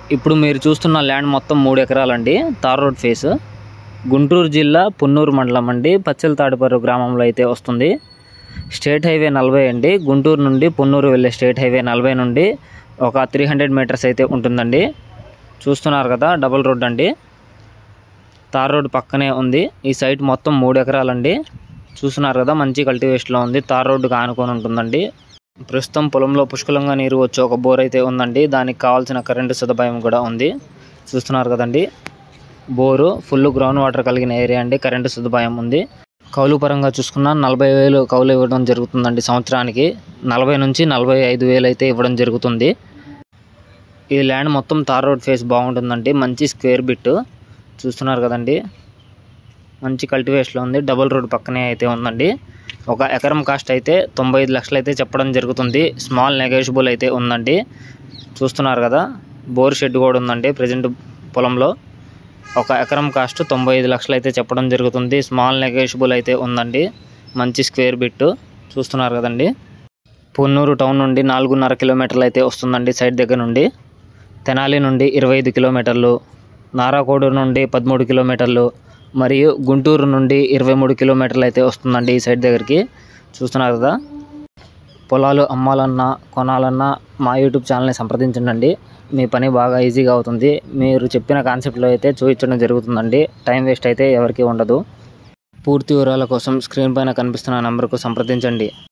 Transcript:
ఇప్పుడు మీరు చూస్తున్న ల్యాండ్ మొత్తం మూడు ఎకరాలండి తార్ రోడ్ ఫేస్ గుంటూరు జిల్లా పున్నూరు మండలం అండి పచ్చల తాడిపర్రు గ్రామంలో అయితే వస్తుంది స్టేట్ హైవే నలభై అండి గుంటూరు నుండి పున్నూరు వెళ్ళే స్టేట్ హైవే నలభై నుండి ఒక త్రీ హండ్రెడ్ మీటర్స్ అయితే ఉంటుందండి చూస్తున్నారు కదా డబుల్ రోడ్ అండి తార్ రోడ్ పక్కనే ఉంది ఈ సైట్ మొత్తం మూడు ఎకరాలండి చూస్తున్నారు కదా మంచి కల్టివేషన్లో ఉంది తార్ రోడ్డుకి ఆనుకొని ఉంటుందండి ప్రస్తుతం పొలంలో పుష్కలంగా నీరు వచ్చే ఒక బోర్ అయితే ఉందండి దానికి కావాల్సిన కరెంటు సదుపాయం కూడా ఉంది చూస్తున్నారు కదండి బోరు ఫుల్ గ్రౌండ్ వాటర్ కలిగిన ఏరియా అండి కరెంటు సదుపాయం ఉంది కౌలు పరంగా చూసుకున్న నలభై వేలు కౌలు ఇవ్వడం జరుగుతుందండి సంవత్సరానికి నలభై నుంచి నలభై ఐదు వేలు అయితే ఇవ్వడం జరుగుతుంది ఈ ల్యాండ్ మొత్తం తార్ రోడ్ ఫేస్ బాగుంటుందండి మంచి స్క్వేర్ బిట్ చూస్తున్నారు కదండి మంచి కల్టివేషన్లో ఉంది డబుల్ రోడ్ పక్కనే అయితే ఉందండి ఒక ఎకరం కాస్ట్ అయితే తొంభై ఐదు లక్షలు అయితే చెప్పడం జరుగుతుంది స్మాల్ నెగోషియబుల్ అయితే ఉందండి చూస్తున్నారు కదా బోర్ షెడ్ కూడా ఉందండి ప్రజెంట్ పొలంలో ఒక ఎకరం కాస్ట్ తొంభై ఐదు లక్షలు అయితే చెప్పడం జరుగుతుంది స్మాల్ నెగోషియబుల్ అయితే ఉందండి మంచి స్క్వేర్ బిట్ చూస్తున్నారు కదండి పొన్నూరు టౌన్ నుండి నాలుగున్నర కిలోమీటర్లు అయితే వస్తుందండి సైడ్ దగ్గర నుండి తెనాలి నుండి ఇరవై ఐదు కిలోమీటర్లు నారాకోడూరు నుండి పదమూడు కిలోమీటర్లు మరియు గుంటూరు నుండి ఇరవై మూడు కిలోమీటర్లు అయితే వస్తుందండి ఈ సైడ్ దగ్గరికి చూస్తున్నారు కదా పొలాలు అమ్మాలన్నా కొనాలన్నా మా యూట్యూబ్ ఛానల్ని సంప్రదించండి మీ పని బాగా ఈజీగా అవుతుంది మీరు చెప్పిన కాన్సెప్ట్లో అయితే చూపించడం జరుగుతుందండి టైం వేస్ట్ అయితే ఎవరికీ ఉండదు పూర్తి వివరాల కోసం స్క్రీన్ పైన కనిపిస్తున్న నెంబర్కు సంప్రదించండి